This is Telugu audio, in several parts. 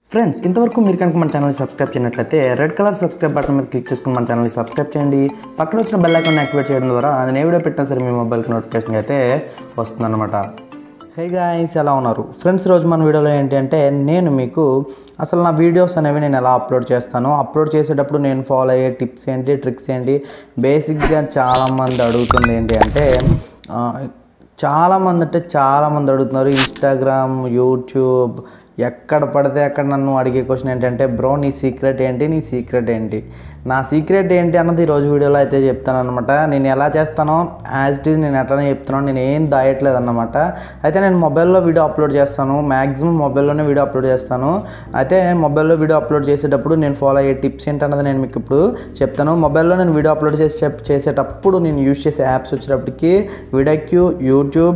ఫ్రెండ్స్ ఇంతవరకు మీరు కనుక మన ఛానల్ని సబ్స్క్రైబ్ చేయనట్లయితే రెడ్ కలర్ సబ్స్క్రైబ్ బటన్ మీద క్లిక్ చేసుకుని మన ఛానల్ని సబ్స్క్రైబ్ చేయండి పక్కన వచ్చిన బెల్ ఐకాన్ యాక్టివేట్ చేయడం ద్వారా నేను ఏ వీడియో పెట్టినా సరే మీ మొబైల్కి నోటిఫికేషన్ అయితే వస్తుందన్నమాట హే గాయస్ ఎలా ఉన్నారు ఫ్రెండ్స్ రోజు మన వీడియోలో ఏంటి అంటే నేను మీకు అసలు నా వీడియోస్ అనేవి నేను ఎలా అప్లోడ్ చేస్తాను అప్లోడ్ చేసేటప్పుడు నేను ఫాలో అయ్యే టిప్స్ ఏంటి ట్రిక్స్ ఏంటి బేసిక్గా చాలామంది అడుగుతుంది ఏంటి అంటే ఆ, చాలామంది అంటే చాలామంది అడుగుతున్నారు ఇన్స్టాగ్రామ్ యూట్యూబ్ ఎక్కడ పడితే అక్కడ నన్ను అడిగే క్వశ్చన్ ఏంటంటే బ్రో నీ సీక్రెట్ ఏంటి నీ సీక్రెట్ ఏంటి నా సీక్రెట్ ఏంటి అన్నది ఈరోజు వీడియోలో అయితే చెప్తాను అనమాట నేను ఎలా చేస్తానో యాజ్ ఇట్ ఈజ్ నేను ఎట్లనే చెప్తున్నాను నేను ఏం దాయట్లేదు అన్నమాట అయితే నేను మొబైల్లో వీడియో అప్లోడ్ చేస్తాను మ్యాక్సిమం మొబైల్లోనే వీడియో అప్లోడ్ చేస్తాను అయితే మొబైల్లో వీడియో అప్లోడ్ చేసేటప్పుడు నేను ఫాలో అయ్యే టిప్స్ ఏంటన్నది నేను మీకు ఇప్పుడు చెప్తాను మొబైల్లో నేను వీడియో అప్లోడ్ చేసే చేసేటప్పుడు నేను యూజ్ చేసే యాప్స్ వచ్చేటప్పటికి విడక్యూ యూట్యూబ్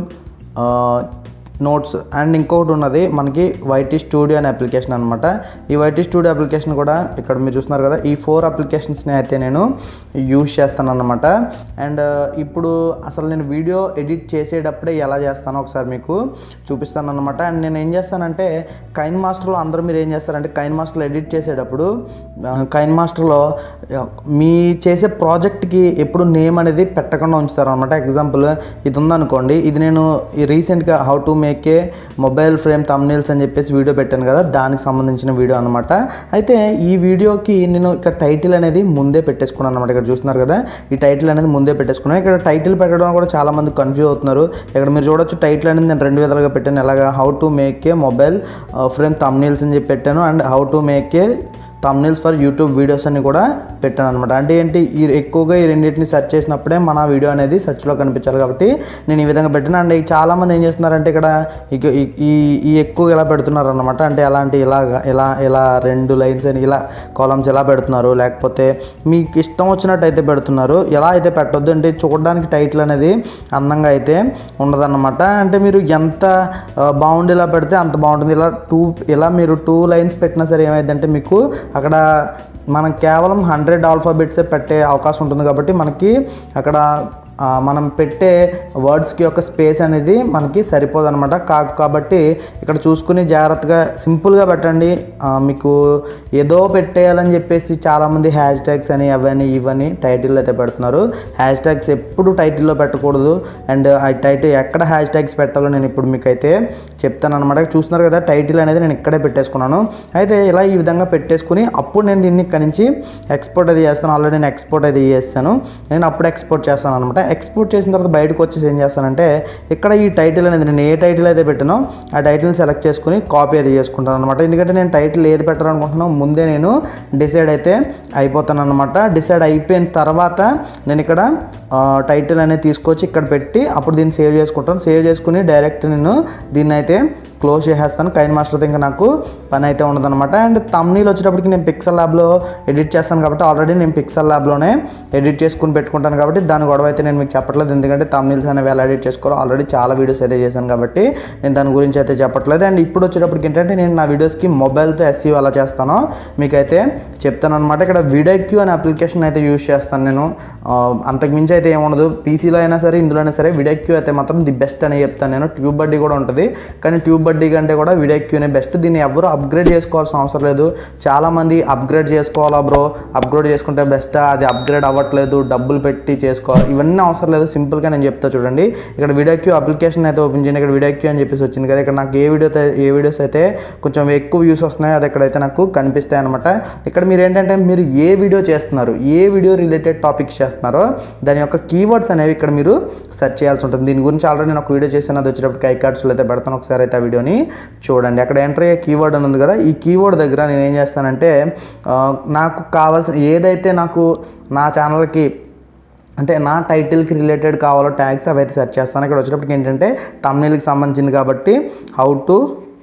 నోట్స్ అండ్ ఇంకొకటి ఉన్నది మనకి వైటీ స్టూడియో అనే అప్లికేషన్ అనమాట ఈ వైటీ స్టూడియో అప్లికేషన్ కూడా ఇక్కడ మీరు చూస్తున్నారు కదా ఈ ఫోర్ అప్లికేషన్స్ని అయితే నేను యూజ్ చేస్తాను అనమాట అండ్ ఇప్పుడు అసలు నేను వీడియో ఎడిట్ చేసేటప్పుడే ఎలా చేస్తానో ఒకసారి మీకు చూపిస్తాను అనమాట అండ్ నేను ఏం చేస్తానంటే కైన్ మాస్టర్లో అందరూ మీరు ఏం చేస్తారంటే కైన్ మాస్టర్లో ఎడిట్ చేసేటప్పుడు ఆ, కైన్ మాస్టర్లో ఆ, మీ చేసే ప్రాజెక్ట్కి ఎప్పుడు నేమ్ అనేది పెట్టకుండా ఉంచుతారు అనమాట ఎగ్జాంపుల్ ఇది ఉందనుకోండి ఇది నేను ఈ రీసెంట్గా how to make a mobile frame thumbnails అని చెప్పేసి వీడియో పెట్టాను కదా దానికి సంబంధించిన వీడియో అనమాట అయితే ఈ వీడియోకి నేను ఇక్కడ టైటిల్ అనేది ముందే పెట్టేసుకున్నాను అనమాట ఇక్కడ చూస్తున్నారు కదా ఈ టైటిల్ అనేది ముందే పెట్టేసుకున్నాను ఇక్కడ టైటిల్ పెట్టడం కూడా చాలా మంది కన్ఫ్యూజ్ అవుతున్నారు ఇక్కడ మీరు చూడొచ్చు టైటిల్ అనేది నేను రెండు విధాలుగా పెట్టాను ఎలాగా how to make a mobile frame thumbnails అని చెప్పి పెట్టాను and how to make a thumbnails for YouTube videos అని కూడా పెట్టాను అనమాట అంటే ఏంటి ఈ ఎక్కువగా ఈ రెండింటిని సెర్చ్ చేసినప్పుడే మన వీడియో అనేది సెర్చ్లో కనిపించాలి కాబట్టి నేను ఈ విధంగా పెట్టాను అండ్ చాలామంది ఏం చేస్తున్నారంటే ఇక్కడ ఇక- ఈ- ఈ ఈ ఎక్కువ ఇలా పెడుతున్నారు అనమాట అంటే ఎలాంటి ఇలా ఇలా ఇలా రెండు లైన్స్ అని ఇలా కాలమ్స్ ఎలా పెడుతున్నారు లేకపోతే మీకు ఇష్టం వచ్చినట్టు అయితే పెడుతున్నారు ఎలా అయితే పెట్టొద్దు అంటే చూడడానికి టైటిల్ అనేది అందంగా అయితే ఉండదన్నమాట అంటే మీరు ఎంత ఆ, బాగుండేలా పెడితే అంత బాగుంటుంది ఇలా టూ ఇలా మీరు టూ లైన్స్ పెట్టినా సరే ఏమైందంటే మీకు అక్కడ మనం కేవలం హండ్రెడ్ ఆల్ఫాబెట్సే పెట్టే అవకాశం ఉంటుంది కాబట్టి మనకి అక్కడ ఆ, మనం పెట్టే వర్డ్స్కి యొక్క స్పేస్ అనేది మనకి సరిపోదు అనమాట కా కాబట్టి ఇక్కడ చూసుకుని జాగ్రత్తగా సింపుల్గా పెట్టండి ఆ, మీకు ఏదో పెట్టేయాలని చెప్పేసి చాలామంది హ్యాష్ ట్యాగ్స్ అని అవని ఇవని టైటిల్ అయితే పెడుతున్నారు హ్యాష్ ట్యాగ్స్ ఎప్పుడు టైటిల్లో పెట్టకూడదు అండ్ ఆ టైటిల్ ఎక్కడ హ్యాష్ ట్యాగ్స్ పెట్టాలో నేను ఇప్పుడు మీకు అయితే చెప్తాను అనమాట చూస్తున్నారు కదా టైటిల్ అనేది నేను ఇక్కడే పెట్టేసుకున్నాను అయితే ఇలా ఈ విధంగా పెట్టేసుకుని అప్పుడు నేను దీన్ని ఇక్కడ నుంచి ఎక్స్పోర్ట్ అది చేస్తాను ఆల్రెడీ నేను ఎక్స్పోర్ట్ అది చేస్తాను నేను అప్పుడు ఎక్స్పోర్ట్ చేస్తాను అనమాట ఎక్స్పోర్ట్ చేసిన తర్వాత బయటకు వచ్చేసి ఏం చేస్తానంటే ఇక్కడ ఈ టైటిల్ అనేది నేను ఏ టైటిల్ అయితే పెట్టానో ఆ టైటిల్ సెలెక్ట్ చేసుకుని కాపీ అది చేసుకుంటాను అనమాట ఎందుకంటే నేను టైటిల్ ఏది పెట్టాలనుకుంటున్నానో ముందే నేను డిసైడ్ అయితే అయిపోతాను అనమాట డిసైడ్ అయిపోయిన తర్వాత నేను ఇక్కడ ఆ, టైటిల్ అనేది తీసుకొచ్చి ఇక్కడ పెట్టి అప్పుడు దీన్ని సేవ్ చేసుకుంటాను సేవ్ చేసుకుని డైరెక్ట్ నేను దీన్ని అయితే క్లోజ్ చేసేస్తాను కైన్ మాస్టర్తో ఇంకా నాకు పని అయితే ఉండదన్నమాట అండ్ తమ్నీల్ వచ్చేటప్పటికి నేను పిక్సెల్ ల్యాబ్లో ఎడిట్ చేస్తాను కాబట్టి ఆల్రెడీ నేను పిక్సెల్ ల్యాబ్లోనే ఎడిట్ చేసుకుని పెట్టుకుంటాను కాబట్టి దాని గొడవ అయితే నేను మీకు చెప్పట్లేదు ఎందుకంటే తమ్నీల్స్ అనేవి ఎలా ఎడిట్ చేసుకోవాలో ఆల్రెడీ చాలా వీడియోస్ అయితే చేశాను కాబట్టి నేను దాని గురించి అయితే చెప్పట్లేదు అండ్ ఇప్పుడు వచ్చేటప్పటికి ఏంటంటే నేను నా వీడియోస్కి మొబైల్తో ఎస్సీ ఎలా చేస్తానో మీకైతే చెప్తాను అనమాట ఇక్కడ విడక్యూ అనే అప్లికేషన్ అయితే యూజ్ చేస్తాను నేను ఆ, అంతకుమించి అయితే ఏముండదు పీసీలో అయినా సరే ఇందులో అయినా సరే విడక్యూ అయితే మాత్రం ది బెస్ట్ అని చెప్తాను నేను ట్యూబ్ బడ్డీ కూడా ఉంటుంది కానీ ట్యూబ్ బడ్డీ కంటే కూడా విడక్యూనే బెస్ట్ దీన్ని ఎవరు అప్గ్రేడ్ చేసుకోవాల్సిన అవసరం లేదు చాలామంది అప్గ్రేడ్ చేసుకోవాలా బ్రో అప్గ్రేడ్ చేసుకుంటే బెస్టా అది అప్గ్రేడ్ అవ్వట్లేదు డబ్బులు పెట్టి చేసుకోవాలి ఇవన్నీ అవసరం లేదు సింపుల్గా నేను చెప్తా చూడండి ఇక్కడ విడక్యూ అప్లికేషన్ అయితే ఓపెన్ చేయండి ఇక్కడ విడక్యూ అని చెప్పేసి వచ్చింది కదా ఇక్కడ నాకు ఏ వీడియో ఏ వీడియోస్ అయితే కొంచెం ఎక్కువ వ్యూస్ వస్తున్నాయో అది ఇక్కడైతే నాకు కనిపిస్తాయి అనమాట ఇక్కడ మీరు ఏంటంటే మీరు ఏ వీడియో చేస్తున్నారు ఏ వీడియో రిలేటెడ్ టాపిక్స్ చేస్తున్నారో దాని యొక్క కీవర్డ్స్ అనేవి ఇక్కడ మీరు సెర్చ్ చేయాల్సి ఉంటుంది దీని గురించి ఆల్రెడీ నేను ఒక వీడియో చేశాను అది వచ్చేటప్పుడు ఐ కార్డ్స్లో అయితే పెడతాను ఒకసారి అయితే ఆ వీడియోని చూడండి అక్కడ ఎంటర్ అయ్యే కీవర్డ్ అని ఉంది కదా ఈ కీవర్డ్ దగ్గర నేను ఏం చేస్తానంటే ఆ, నాకు కావాల్సిన ఏదైతే నాకు నా ఛానల్కి అంటే నా టైటిల్కి రిలేటెడ్ కావాలో ట్యాగ్స్ అవి అయితే సెర్చ్ చేస్తాను ఇక్కడ వచ్చేటప్పటికి ఏంటంటే తమిళకి సంబంధించింది కాబట్టి how to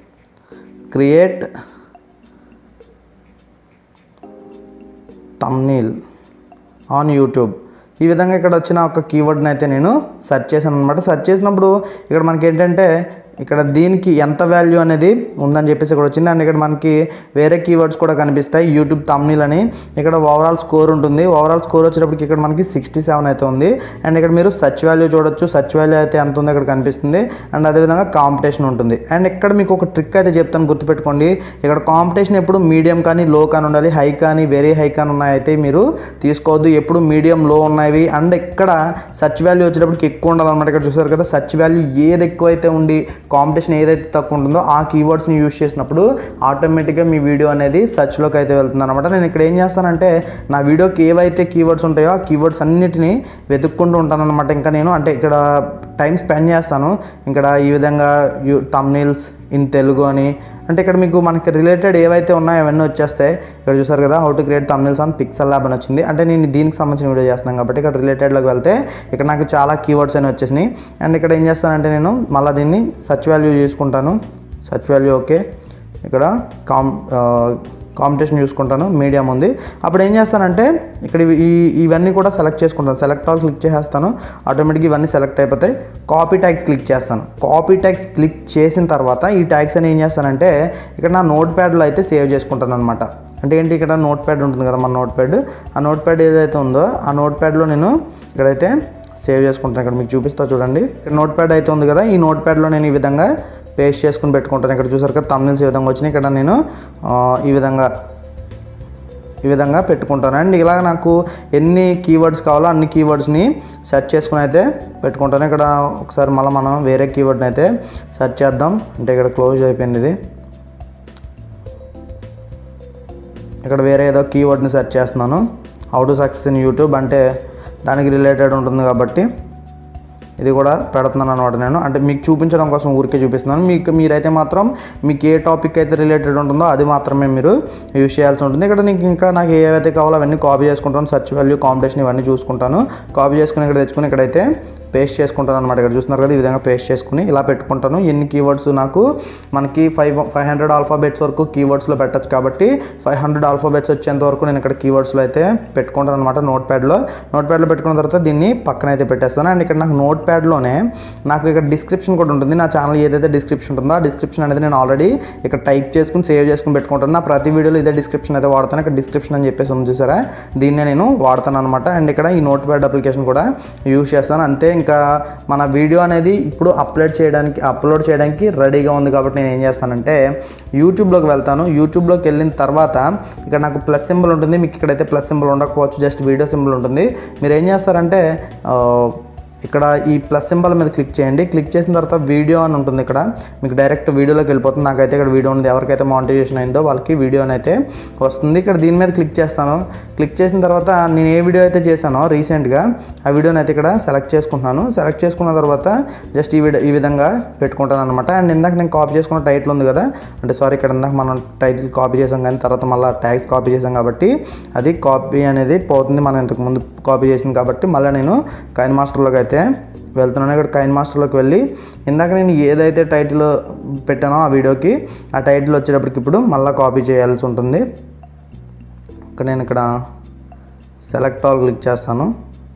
create thumbnail on YouTube ఈ విధంగా ఇక్కడ వచ్చిన ఒక కీవర్డ్ని అయితే నేను సెర్చ్ చేశాను అనమాట సెర్చ్ చేసినప్పుడు ఇక్కడ మనకి ఏంటంటే ఇక్కడ దీనికి ఎంత వాల్యూ అనేది ఉందని చెప్పేసి ఇక్కడ వచ్చింది అండ్ ఇక్కడ మనకి వేరే కీవర్డ్స్ కూడా కనిపిస్తాయి యూట్యూబ్ తమ్నీల్ అని ఇక్కడ ఓవరాల్ స్కోర్ ఉంటుంది ఓవరాల్ స్కోర్ వచ్చేటప్పటికి ఇక్కడ మనకి సిక్స్టీ సెవెన్ అయితే ఉంది అండ్ ఇక్కడ మీరు సర్చ్ వాల్యూ చూడొచ్చు సర్చ్ వాల్యూ అయితే ఎంత ఉందో ఇక్కడ కనిపిస్తుంది అండ్ అదేవిధంగా కాంపిటీషన్ ఉంటుంది అండ్ ఇక్కడ మీకు ఒక ట్రిక్ అయితే చెప్తాను గుర్తుపెట్టుకోండి ఇక్కడ కాంపిటీషన్ ఎప్పుడు మీడియం కానీ లో కానీ ఉండాలి హై కానీ వెరీ హై కానీ ఉన్నాయైతే మీరు తీసుకోవద్దు ఎప్పుడు మీడియం లో ఉన్నవి అండ్ ఇక్కడ సర్చ్ వాల్యూ వచ్చేటప్పటికి ఎక్కువ ఉండాలన్నమాట ఇక్కడ చూసారు కదా సర్చ్ వాల్యూ ఏది ఎక్కువ అయితే ఉండి కాంపిటీషన్ ఏదైతే తక్కువ ఉంటుందో ఆ కీవర్డ్స్ని యూస్ చేసినప్పుడు ఆటోమేటిక్గా మీ వీడియో అనేది సర్చ్లోకి అయితే వెళ్తుంది అనమాట నేను ఇక్కడ ఏం చేస్తానంటే నా వీడియోకి ఏవైతే కీవర్డ్స్ ఉంటాయో ఆ కీవర్డ్స్ అన్నిటిని వెతుక్కుంటూ ఉంటాను అనమాట ఇంకా నేను అంటే ఇక్కడ టైం స్పెండ్ చేస్తాను ఇక్కడ ఈ విధంగా యూ తమ్నీల్స్ ఇన్ తెలుగు అని అంటే ఇక్కడ మీకు మనకి రిలేటెడ్ ఏవైతే ఉన్నాయో అవన్నీ వచ్చేస్తాయి ఇక్కడ చూసారు కదా how to create thumbnails on Pixel Lab అని వచ్చింది అంటే నేను దీనికి సంబంధించిన వీడియో చేస్తున్నాను కాబట్టి ఇక్కడ రిలేటెడ్లోకి వెళ్తే ఇక్కడ నాకు చాలా కీవర్డ్స్ అని వచ్చేసినాయి అండ్ ఇక్కడ ఏం చేస్తానంటే నేను మళ్ళీ దీన్ని సర్చ్ వాల్యూ చూసుకుంటాను సర్చ్ వాల్యూ ఓకే ఇక్కడ కామ్ కాంపిటీషన్ చూసుకుంటాను మీడియం ఉంది అప్పుడు ఏం చేస్తానంటే ఇక్కడ ఇవి- ఈ ఇవన్నీ కూడా సెలెక్ట్ చేసుకుంటాను సెలెక్ట్ ఆల్ క్లిక్ చేసేస్తాను ఆటోమేటిక్గా ఇవన్నీ సెలెక్ట్ అయిపోతాయి కాపీ ట్యాగ్స్ క్లిక్ చేస్తాను కాపీ ట్యాగ్స్ క్లిక్ చేసిన తర్వాత ఈ ట్యాగ్స్ అని ఏం చేస్తానంటే ఇక్కడ నా నోట్ ప్యాడ్లో అయితే సేవ్ చేసుకుంటాను అనమాట అంటే ఏంటి ఇక్కడ నోట్ ప్యాడ్ ఉంటుంది కదా మన నోట్ ప్యాడ్ ఆ నోట్ ప్యాడ్ ఏదైతే ఉందో ఆ నోట్ ప్యాడ్లో నేను ఇక్కడైతే సేవ్ చేసుకుంటాను ఇక్కడ మీకు చూపిస్తా చూడండి ఇక్కడ నోట్ ప్యాడ్ అయితే ఉంది కదా ఈ నోట్ ప్యాడ్లో నేను ఈ విధంగా పేస్ట్ చేసుకుని పెట్టుకుంటాను ఇక్కడ చూసారు కదా తమిళస్ ఈ విధంగా వచ్చినాయి ఇక్కడ నేను ఆ, ఈ విధంగా ఈ విధంగా పెట్టుకుంటాను అండ్ ఇలా నాకు ఎన్ని కీవర్డ్స్ కావాలో అన్ని కీవర్డ్స్ని సెర్చ్ చేసుకుని అయితే పెట్టుకుంటాను ఇక్కడ ఒకసారి మళ్ళీ మనం వేరే కీవర్డ్ని అయితే సెర్చ్ చేద్దాం అంటే ఇక్కడ క్లోజ్ అయిపోయింది ఇది ఇక్కడ వేరే ఏదో కీవర్డ్ని సెర్చ్ చేస్తున్నాను how to success in YouTube అంటే దానికి రిలేటెడ్ ఉంటుంది కాబట్టి ఇది కూడా పెడుతున్నాను అనమాట నేను అంటే మీకు చూపించడం కోసం ఊరికే చూపిస్తున్నాను మీకు మీరైతే మాత్రం మీకు ఏ టాపిక్ అయితే రిలేటెడ్ ఉంటుందో అది మాత్రమే మీరు యూజ్ చేయాల్సి ఉంటుంది ఇక్కడ నీకు ఇంకా నాకు ఏవైతే కావాలో అవన్నీ కాపీ చేసుకుంటాను సర్చ్ వాల్యూ కాంపిటీషన్ ఇవన్నీ చూసుకుంటాను కాపీ చేసుకుని ఇక్కడ తెచ్చుకుని ఇక్కడైతే పేస్ట్ చేసుకుంటాను అనమాట ఇక్కడ చూస్తున్నారు కదా ఈ విధంగా పేస్ట్ చేసుకుని ఇలా పెట్టుకుంటాను ఎన్ని కీవర్డ్స్ నాకు మనకి ఫైవ్ ఫైవ్ హండ్రెడ్ ఆల్ఫాబెట్స్ వరకు కీవర్డ్స్లో పెట్టచ్చు కాబట్టి ఫైవ్ హండ్రెడ్ ఆల్ఫాబెట్స్ వచ్చేంత వరకు నేను ఇక్కడ కీవర్డ్స్లో అయితే పెట్టుకుంటాను అనమాట నోట్ ప్యాడ్లో నోట్ ప్యాడ్లో పెట్టుకున్న తర్వాత దీన్ని పక్కన అయితే పెట్టేస్తాను అండ్ ఇక్కడ నాకు నోట్ ప్యాడ్లోనే నాకు ఇక్కడ డిస్క్రిప్షన్ కూడా ఉంటుంది నా ఛానల్ ఏదైతే డిస్క్రిప్షన్ ఉంటుందో ఆ డిస్క్రిప్షన్ అనేది నేను ఆల్రెడీ ఇక్కడ టైప్ చేసుకుని సేవ్ చేసుకుని పెట్టుకుంటాను నా ప్రతి వీడియోలో ఇదే డిస్క్రిప్షన్ అయితే వాడతాను ఇక్కడ డిస్క్రిప్షన్ అని చెప్పేసి ఉంది చూసారా దీన్నే నేను వాడతాను అనమాట అండ్ ఇక్కడ ఈ నోట్ ప్యాడ్ అప్లికేషన్ కూడా యూజ్ చేస్తాను అంతే ఇంకా మన వీడియో అనేది ఇప్పుడు అప్లోడ్ చేయడానికి అప్లోడ్ చేయడానికి రెడీగా ఉంది కాబట్టి నేను ఏం చేస్తానంటే యూట్యూబ్లోకి వెళ్తాను యూట్యూబ్లోకి వెళ్ళిన తర్వాత ఇక్కడ నాకు ప్లస్ సింబల్ ఉంటుంది మీకు ఇక్కడైతే ప్లస్ సింబల్ ఉండకపోవచ్చు జస్ట్ వీడియో సింబల్ ఉంటుంది మీరు ఏం చేస్తారంటే ఆ, ఇక్కడ ఈ ప్లస్ సింబల్ మీద క్లిక్ చేయండి క్లిక్ చేసిన తర్వాత వీడియో అని ఉంటుంది ఇక్కడ మీకు డైరెక్ట్ వీడియోలోకి వెళ్ళిపోతుంది నాకైతే ఇక్కడ వీడియో ఉంది ఎవరికైతే మానిటైజేషన్ అయిందో వాళ్ళకి వీడియో అయితే వస్తుంది ఇక్కడ దీని మీద క్లిక్ చేస్తాను క్లిక్ చేసిన తర్వాత నేను ఏ వీడియో అయితే చేశానో రీసెంట్గా ఆ వీడియోని అయితే ఇక్కడ సెలెక్ట్ చేసుకుంటున్నాను సెలెక్ట్ చేసుకున్న తర్వాత జస్ట్ ఈ వీడియో ఈ విధంగా పెట్టుకుంటాను అనమాట అండ్ ఇందాక నేను కాపీ చేసుకున్న టైటిల్ ఉంది కదా అంటే సారీ ఇక్కడ ఇందాక మనం టైటిల్ కాపీ చేసాం కానీ తర్వాత మళ్ళీ ట్యాగ్స్ కాపీ చేసాం కాబట్టి అది కాపీ అనేది పోతుంది మనం ఇంతకు ముందు కాపీ చేసింది కాబట్టి మళ్ళీ నేను కైన్ మాస్టర్లోకి అయితే వెళ్తున్నాను ఇక్కడ కైన్ మాస్టర్లోకి వెళ్ళి ఇందాక నేను ఏదైతే టైటిల్ పెట్టానో ఆ వీడియోకి ఆ టైటిల్ వచ్చేటప్పటికి ఇప్పుడు మళ్ళీ కాపీ చేయాల్సి ఉంటుంది ఇక్కడ నేను ఇక్కడ సెలెక్ట్ ఆల్ క్లిక్ చేస్తాను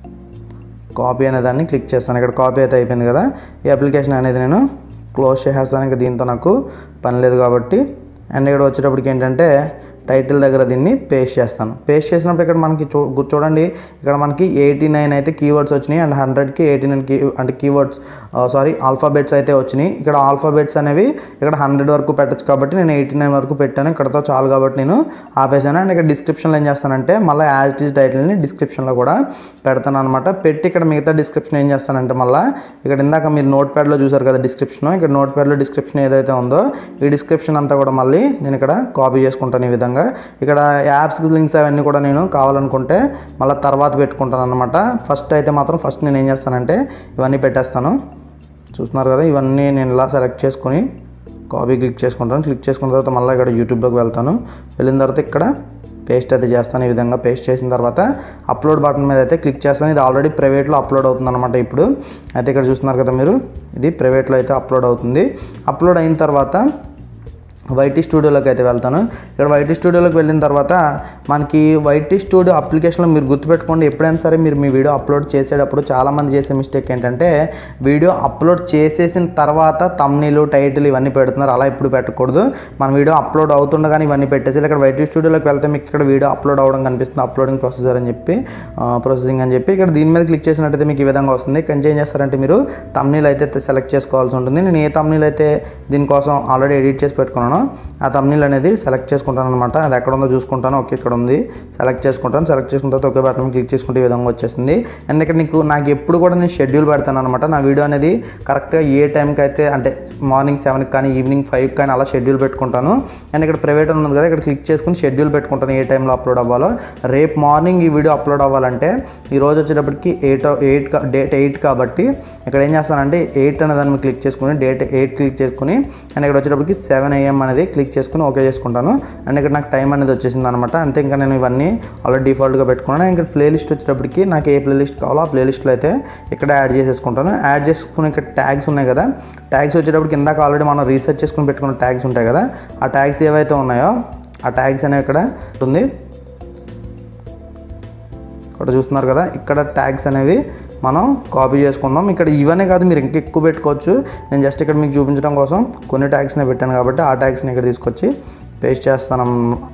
కాపీ అనే దాన్ని క్లిక్ చేస్తాను ఇక్కడ కాపీ అయితే అయిపోయింది కదా ఈ అప్లికేషన్ అనేది నేను క్లోజ్ చేసేస్తాను ఇంకా దీంతో నాకు పని లేదు కాబట్టి అండ్ ఇక్కడ వచ్చేటప్పటికి ఏంటంటే టైటిల్ దగ్గర దీన్ని పేస్ట్ చేస్తాను పేస్ట్ చేసినప్పుడు ఇక్కడ మనకి చూ గు- చూడండి ఇక్కడ మనకి ఎయిటీ నైన్ అయితే కీవర్డ్స్ వచ్చినాయి అండ్ హండ్రెడ్కి ఎయిటీ నైన్ కీ అంటే కీవర్డ్స్ సారీ ఆల్ఫాబెట్స్ అయితే వచ్చినాయి ఇక్కడ ఆల్ఫాబెట్స్ అనేవి ఇక్కడ హండ్రెడ్ వరకు పెట్టచ్చు కాబట్టి నేను ఎయిటీ నైన్ వరకు పెట్టాను ఇక్కడతో చాలు కాబట్టి నేను ఆపేసాను అండ్ ఇక్కడ డిస్క్రిప్షన్లో ఏం చేస్తానంటే మళ్ళీ యాజ్ ఇట్ ఈస్ టైటిల్ని డిస్క్రిప్షన్లో కూడా పెడతాను అనమాట పెట్టి ఇక్కడ మిగతా డిస్క్రిప్షన్ ఏం చేస్తానంటే మళ్ళీ ఇక్కడ ఇందాక మీరు నోట్ ప్యాడ్లో చూసారు కదా డిస్క్రిప్షన్ ఇక్కడ నోట్ ప్యాడ్లో డిస్క్రిప్షన్ ఏదైతే ఉందో ఈ డిస్క్రిప్షన్ అంతా కూడా మళ్ళీ నేను ఇక్కడ కాపీ చేసుకుంటాను ఈ విధంగా ఇక్కడ యాప్స్ లింక్స్ అవన్నీ కూడా నేను కావాలనుకుంటే మళ్ళీ తర్వాత పెట్టుకుంటాను అనమాట ఫస్ట్ అయితే మాత్రం ఫస్ట్ నేను ఏం చేస్తానంటే ఇవన్నీ పెట్టేస్తాను చూస్తున్నారు కదా ఇవన్నీ నేను ఇలా సెలెక్ట్ చేసుకొని కాపీ క్లిక్ చేసుకుంటాను క్లిక్ చేసుకున్న తర్వాత మళ్ళీ ఇక్కడ యూట్యూబ్లోకి వెళ్తాను వెళ్ళిన తర్వాత ఇక్కడ పేస్ట్ అయితే చేస్తాను ఈ విధంగా పేస్ట్ చేసిన తర్వాత అప్లోడ్ బటన్ మీద అయితే క్లిక్ చేస్తాను ఇది ఆల్రెడీ ప్రైవేట్లో అప్లోడ్ అవుతుంది అనమాట ఇప్పుడు అయితే ఇక్కడ చూస్తున్నారు కదా మీరు ఇది ప్రైవేట్లో అయితే అప్లోడ్ అవుతుంది అప్లోడ్ అయిన తర్వాత వైటీ స్టూడియోలోకి అయితే వెళ్తాను ఇక్కడ వైటీ స్టూడియోలోకి వెళ్ళిన తర్వాత మనకి వైటీ స్టూడియో అప్లికేషన్లో మీరు గుర్తుపెట్టుకోండి ఎప్పుడైనా సరే మీరు మీ వీడియో అప్లోడ్ చేసేటప్పుడు చాలామంది చేసే మిస్టేక్ ఏంటంటే వీడియో అప్లోడ్ చేసేసిన తర్వాత తమ్నీలు టైటిల్ ఇవన్నీ పెడుతున్నారు అలా ఇప్పుడు పెట్టకూడదు మన వీడియో అప్లోడ్ అవుతుండగానే ఇవన్నీ పెట్టేసి ఇక్కడ వైటీ స్టూడియోలోకి వెళ్తే మీకు ఇక్కడ వీడియో అప్లోడ్ అవ్వడం కనిపిస్తుంది అప్లోడింగ్ ప్రొసెసర్ అని చెప్పి ప్రాసెసింగ్ అని చెప్పి ఇక్కడ దీని మీద క్లిక్ చేసినట్టయితే మీకు ఈ విధంగా వస్తుంది కొంచెం ఏం చేస్తారంటే మీరు తమ్నీల్ అయితే సెలెక్ట్ చేసుకోవాల్సి ఉంటుంది నేను ఏ తమ్నీల్ అయితే దీనికోసం ఆల్రెడీ ఎడిట్ చేసి పెట్టుకున్నాను ఆ తమ్నీల్ అనేది సెలెక్ట్ చేసుకుంటాను అనమాట అది ఎక్కడ ఉందో చూసుకుంటాను ఓకే ఇక్కడ ఉంది సెలెక్ట్ చేసుకుంటాను సెలెక్ట్ చేసుకున్న తర్వాత ఒకే బటన్ క్లిక్ చేసుకుంటే ఈ విధంగా వచ్చేసింది అండ్ ఇక్కడ నీకు నాకు ఎప్పుడు కూడా నేను షెడ్యూల్ పెడతాను అనమాట నా వీడియో అనేది కరెక్ట్గా ఏ టైంకి అయితే అంటే మార్నింగ్ సెవెన్కి కానీ ఈవినింగ్ ఫైవ్కి కానీ అలా షెడ్యూల్ పెట్టుకుంటాను అండ్ ఇక్కడ ప్రైవేట్ ఉన్నది కదా ఇక్కడ క్లిక్ చేసుకుని షెడ్యూల్ పెట్టుకుంటాను ఏ టైంలో అప్లోడ్ అవ్వాలో రేపు మార్నింగ్ ఈ వీడియో అప్లోడ్ అవ్వాలంటే ఈ రోజు వచ్చేటప్పటికి ఎయిట్ ఎయిట్ డేట్ ఎయిట్ కాబట్టి ఇక్కడ ఏం చేస్తానంటే ఎయిట్ అనే దాన్ని క్లిక్ చేసుకుని డేట్ ఎయిట్ క్లిక్ చేసుకుని అండ్ ఇక్కడ వచ్చేటప్పటికి సెవెన్ ఏఎం అనేది క్లిక్ చేసుకుని ఓకే చేసుకుంటాను అండ్ ఇక్కడ నాకు టైం అనేది వచ్చేసింది అనమాట అంతే ఇంకా నేను ఇవన్నీ ఆల్రెడీ డిఫాల్ట్గా పెట్టుకున్నాను ఇంకా ప్లేలిస్ట్ వచ్చేటప్పటికి నాకు ఏ ప్లేలిస్ట్ కావాలో ఆ ప్లేలిస్ట్లో అయితే ఇక్కడ యాడ్ చేసేసుకుంటాను యాడ్ చేసుకుని ఇక్కడ ట్యాగ్స్ ఉన్నాయి కదా ట్యాగ్స్ వచ్చేటప్పటికి ఇందాక ఆల్రెడీ మనం రీసెర్చ్ చేసుకుని పెట్టుకున్న ట్యాగ్స్ ఉంటాయి కదా ఆ ట్యాగ్స్ ఏవైతే ఉన్నాయో ఆ ట్యాగ్స్ అనేవి ఇక్కడ ఉంది ఇక్కడ చూస్తున్నారు కదా ఇక్కడ ట్యాగ్స్ అనేవి మనం కాపీ చేసుకుందాం ఇక్కడ ఇవన్నీ కాదు మీరు ఇంకా ఎక్కువ పెట్టుకోవచ్చు నేను జస్ట్ ఇక్కడ మీకు చూపించడం కోసం కొన్ని ట్యాగ్స్నే పెట్టాను కాబట్టి ఆ ట్యాగ్స్ని ఇక్కడ తీసుకొచ్చి పేస్ట్ చేస్తాను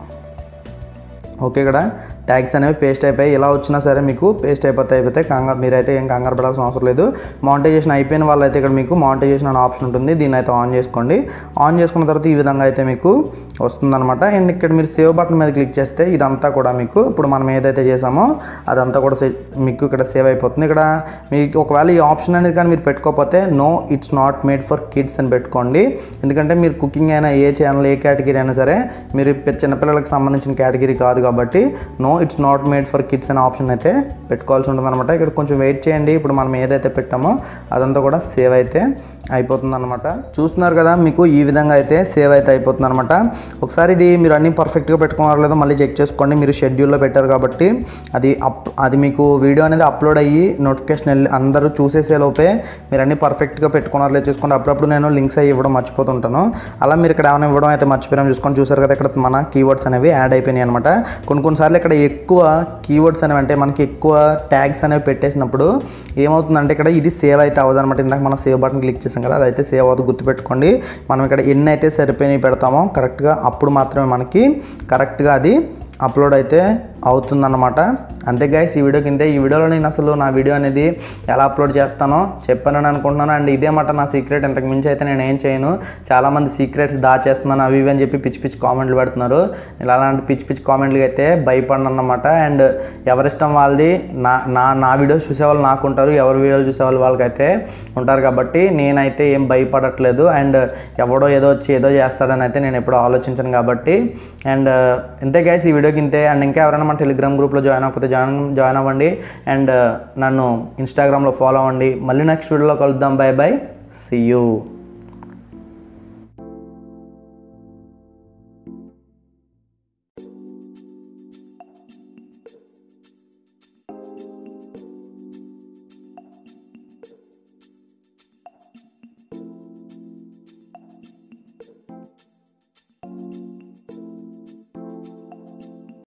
ఓకే ఇక్కడ ట్యాగ్స్ అనేవి పేస్ట్ అయిపోయి ఇలా వచ్చినా సరే మీకు పేస్ట్ అయిపోతే అయిపోతే కంగారు మీరైతే ఏం కంగారు పడాల్సిన అవసరం లేదు మానిటైజేషన్ అయిపోయిన వాళ్ళైతే ఇక్కడ మీకు మానిటైజేషన్ అనే ఆప్షన్ ఉంటుంది దీన్ని అయితే ఆన్ చేసుకోండి ఆన్ చేసుకున్న తర్వాత ఈ విధంగా అయితే మీకు వస్తుందన్నమాట అండ్ ఇక్కడ మీరు సేవ్ బటన్ మీద క్లిక్ చేస్తే ఇదంతా కూడా మీకు ఇప్పుడు మనం ఏదైతే చేసామో అదంతా కూడా సే- మీకు ఇక్కడ సేవ్ అయిపోతుంది ఇక్కడ మీకు ఒకవేళ ఈ ఆప్షన్ అనేది కానీ మీరు పెట్టుకోకపోతే no it's not made for kids అని పెట్టుకోండి ఎందుకంటే మీరు కుకింగ్ అయినా ఏ ఛానల్ ఏ కేటగిరీ అయినా సరే మీరు పె- చిన్నపిల్లలకు సంబంధించిన కేటగిరీ కాదు కాబట్టి no it's not made for kids అనే ఆప్షన్ అయితే పెట్టుకోవాల్సి ఉంటుంది అనమాట ఇక్కడ కొంచెం వెయిట్ చేయండి ఇప్పుడు మనం ఏదైతే పెట్టామో అదంతా కూడా సేవ్ అయితే అయిపోతుంది అనమాట చూస్తున్నారు కదా మీకు ఈ విధంగా అయితే సేవ్ అయితే అయిపోతుంది అనమాట ఒకసారి ఇది మీరు అన్ని పర్ఫెక్ట్గా పెట్టుకున్నారో లేదో మళ్ళీ చెక్ చేసుకోండి మీరు షెడ్యూల్లో పెట్టారు కాబట్టి అది అప్ అది మీకు వీడియో అనేది అప్లోడ్ అయ్యి నోటిఫికేషన్ వెళ్ళి అందరూ చూసేసే లోపే మీరు అన్ని పర్ఫెక్ట్గా పెట్టుకున్నారో లేదో చూసుకోండి అప్పుడప్పుడు నేను లింక్స్ అయ్యి ఇవ్వడం మర్చిపోతుంటాను అలా మీరు ఇక్కడ ఏమైనా ఇవ్వడం అయితే మర్చిపోయాం చూసుకొని చూసారు కదా ఇక్కడ మన కీవర్డ్స్ అనేవి యాడ్ అయిపోయినాయి అనమాట కొన్ని కొన్నిసార్లు ఇక్కడ ఎక్కువ కీవర్డ్స్ అనేవి అంటే మనకి ఎక్కువ ట్యాగ్స్ అనేవి పెట్టేసినప్పుడు ఏమవుతుందంటే ఇక్కడ ఇది సేవ్ అయితే అవ్వదు అనమాట ఇందాక మనం సేవ్ బటన్ క్లిక్ చేసాం కదా అదైతే సేవ్ అవ్వదు గుర్తుపెట్టుకోండి మనం ఇక్కడ ఎన్ని అయితే సరిపోయినాయి పెడతామో కరెక్ట్గా అప్పుడు మాత్రమే మనకి కరెక్ట్గా అది అప్లోడ్ అయితే అవుతుందన్నమాట అంతే గైస్ ఈ వీడియో కింద ఈ వీడియోలో నేను అసలు నా వీడియో అనేది ఎలా అప్లోడ్ చేస్తానో చెప్పానని అనుకుంటున్నాను అండ్ ఇదే మాట నా సీక్రెట్ ఇంతకు మించి అయితే నేను ఏం చేయను చాలామంది సీక్రెట్స్ దాచేస్తున్నాను అవి ఇవి అని చెప్పి పిచ్చి పిచ్చి కామెంట్లు పెడుతున్నారు ఇలా అలాంటి పిచ్చి పిచ్చి కామెంట్లకి అయితే భయపడను అన్నమాట అండ్ ఎవరిష్టం వాళ్ళది నా నా నా వీడియోస్ చూసేవాళ్ళు నాకు ఉంటారు ఎవరి వీడియోలు చూసేవాళ్ళు వాళ్ళకైతే ఉంటారు కాబట్టి నేనైతే ఏం భయపడట్లేదు అండ్ ఎవడో ఏదో వచ్చి ఏదో చేస్తాడని అయితే నేను ఎప్పుడు ఆలోచించను కాబట్టి అండ్ ఇంతే గైస్ ఈ వీడియోకి ఇంతే అండ్ ఇంకా ఎవరైనా మన టెలిగ్రామ్ గ్రూప్లో జాయిన్ అవ్వకపోతే జాయిన్ జాయిన్ అవ్వండి అండ్ నన్ను ఇన్స్టాగ్రామ్లో ఫాలో అవ్వండి మళ్ళీ నెక్స్ట్ వీడియోలో కలుద్దాం బై బై సీ యూ